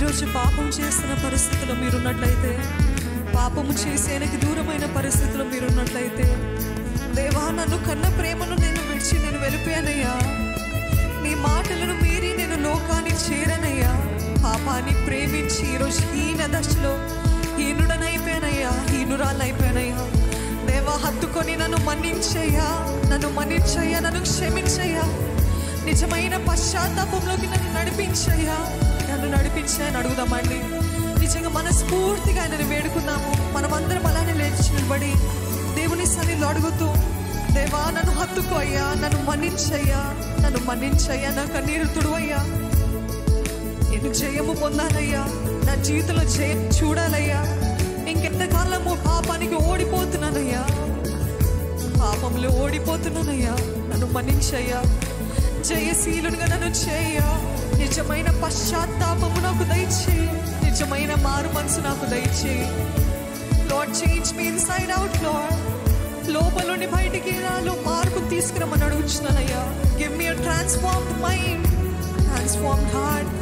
ఈరోజు పాపం చేస్తున్న పరిస్థితిలో మీరున్నట్లయితే పాపము చేసేనికి దూరమైన పరిస్థితిలో మీరున్నట్లయితే దేవా నన్ను కన్న ప్రేమను నేను విడిచి నేను వెళ్ళిపోయానయ్యా నీ మాటలను మీరి నేను లోకాన్ని చేరనయ్యా పాపాన్ని ప్రేమించి ఈరోజు హీన దశలో హీనుడనైపోయానయ్యా హీనురాలైపోయానయ్యా దేవా హత్తుకొని నన్ను మన్నించయ్యా నన్ను మన్నించయ్యా నన్ను క్షమించయ్యా నిజమైన పశ్చాత్తాపంలోకి నన్ను నడిపించయ్యా నన్ను నడిపించాయని అడుగుదామండి నిజంగా మనస్ఫూర్తిగా ఆయనను వేడుకున్నాము మనమందరం అలానే లేచి నిలబడి దేవుని సన్నిధిలో అడుగుతూ దేవా నన్ను హత్తుకో అయ్యా నన్ను మన్నించయ్యా నన్ను మన్నించయ్యా నా కన్నీరు తుడువయ్యా నేను జయము పొందాలయ్యా నా జీవితంలో జయం చూడాలయ్యా ఇంకెంతకాలము పాపానికి ఓడిపోతున్నానయ్యా పాపంలో ఓడిపోతున్నానయ్యా నన్ను మన్నించయ్యా జయశీలునిగా నన్ను చేయ నిజమైన పశ్చాత్తాపము నాకు దయచేయి నిజమైన మారు మనసు నాకు దయచేయి lord change me inside out lord లోపల నుండి బయటికి నాలో మార్పు తీసుకురమ్మని అడుగుతున్నానయ్యా give me transformed mind transformed heart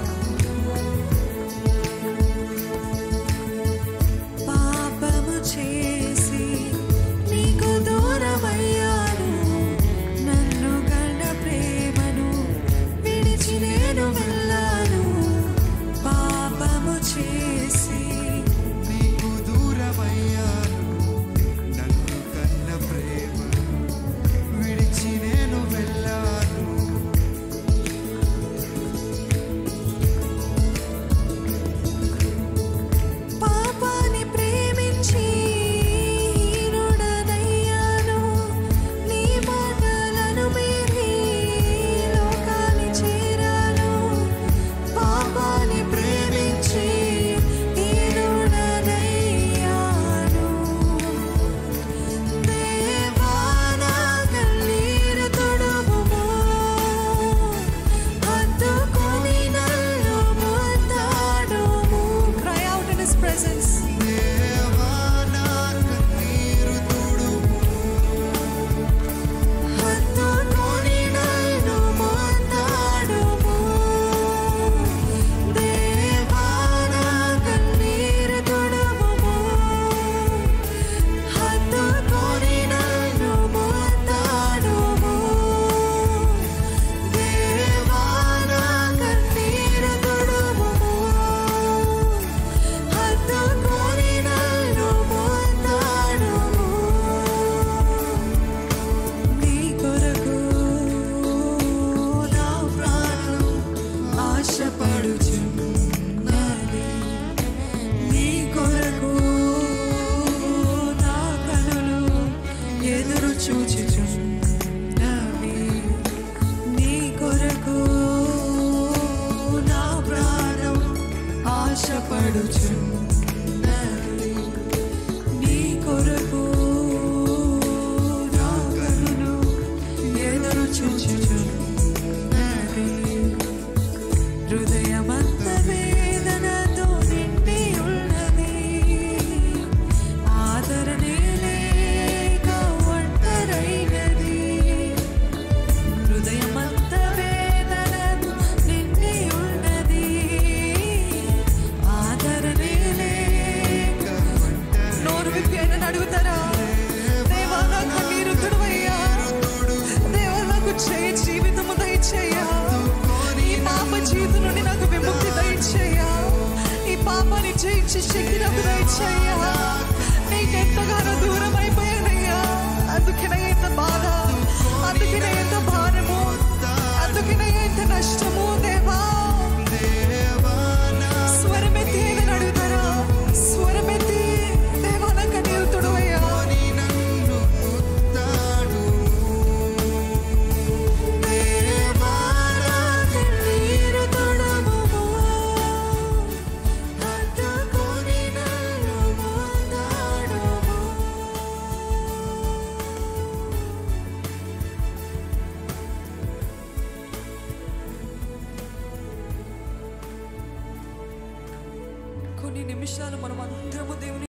పాపము చేసి నీకు దూరమయ్యాను నన్ను కన్న ప్రేమను విడిచి నేను వెళ్ళాను పాపము చేసి నీకు దూరమయ్యాను నన్ను కన్న ప్రేమ విడిచి నేను వెళ్ళాను పాపాన్ని ప్రేమించి హీనుడనయ్యాను. నీ మాటలను మీరి లోకాన్ని చేరాను. పాపాన్ని ప్రేమించి హీనుడనయ్యాను. దేవా నా కన్నీరు తుడువుము. హత్తుకొని నన్ను ముద్దాడుము. Cry out in his presence. దేవా నా కన్నీరు తుడుము హత్తుకొని నన్ను ముద్దాడుము. దేవా నా కన్నీరు తుడువుము. హత్తుకొని నన్ను ముద్దాడుము. దేవా నా కన్నీరు తుడువుము. హత్తుకొని నన్ను ముద్దాడుము. నీ కొరకు నా ప్రాణం ఆశపడుచున్నది నీ కొరకు నా కనులు ఎదురు చూచుచున్నవి నీ కొరకు నా ప్రాణం ఆశపడుచున్నది నీ కొరకు నా కనులు ఎదురు చూచుచున్నది హృదయమంత వేదనతో నిండి ఉన్నది ఆదరణే లేక ఒంటరైనది హృదయమంత వేదనతో నిండి ఉన్నది ఆదరణే లేక నోరు విప్పి ఆయన అడుగుతారా దేవా నా కన్నీరు తుడువయ్యా దేవా నాకు చేయ జీవితము దయచేయ్యా ఈ పాప జీవితం నుండి నాకు విముక్తి దయచేయ్యా ఈ పాపాన్ని జయించి శక్తి నాకు దయచేయ్యా నీకెంతగానో దూరం అయిపోయానయ్యా అందుకనే ఎంత బాధ అందుకనే ఎంత భారము అందుకనే ఎంత నష్టము దేవా దేవా నా స్వరమెత్తి ఏదని అడుగుతారా స్వరమెత్తి దేవా నా కన్నీరు తుడువయ్యా నీ నన్ను ముద్దాడు దేవా నా కన్నీరు తుడువుము. హత్తుకొని నన్ను ముద్దాడుము. కొన్ని నిమిషాలు మనం అందరము దేవుని